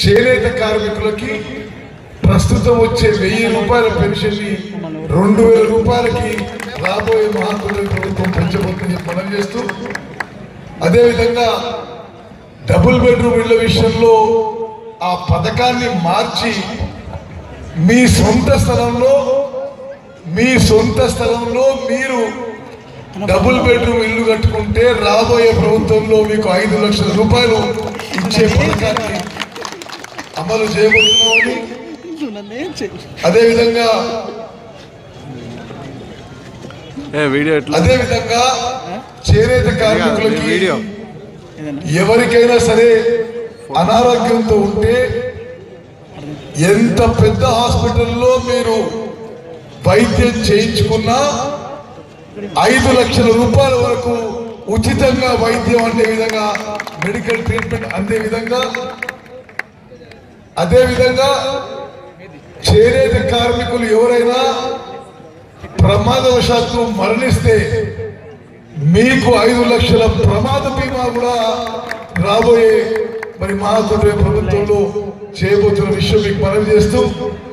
చేనేత కార్మికులకి ప్రస్తుతం వచ్చే వెయ్యి రూపాయల పెన్షన్ ని రెండు వేల రూపాయలకి రాబోయే మహాత్ముల ప్రభుత్వం పెంచబోతుందని మనం చేస్తూ అదేవిధంగా డబుల్ బెడ్రూమ్ ఇళ్ల విషయంలో ఆ పథకాన్ని మార్చి మీ సొంత స్థలంలో మీ సొంత స్థలంలో మీరు డబుల్ బెడ్రూమ్ ఇల్లు కట్టుకుంటే రాబోయే ప్రభుత్వంలో మీకు ఐదు లక్షల రూపాయలు ఇచ్చే పథకాన్ని అమలు చేయబోతున్నామని అదేవిధంగా ఏ వీడియో ఎట్లా అదేవిధంగా చేనేత కార్మికులకి వీడియో ఎవరికైనా సరే అనారోగ్యంతో ఉంటే ఎంత పెద్ద హాస్పిటల్లో మీరు వైద్యం చేయించుకున్నా ఐదు లక్షల రూపాయల వరకు ఉచితంగా వైద్యం అందే విధంగా మెడికల్ ట్రీట్మెంట్ అందే విధంగా అదే విధంగా చేనేత కార్మికులు ఎవరైనా ప్రమాదవశాత్తు మరణిస్తే మీకు ఐదు లక్షల ప్రమాద బీమా కూడా రాబోయే మరి మహాకుటుంబ ప్రభుత్వంలో చేయబోతున్న విషయం మీకు మనవి చేస్తూ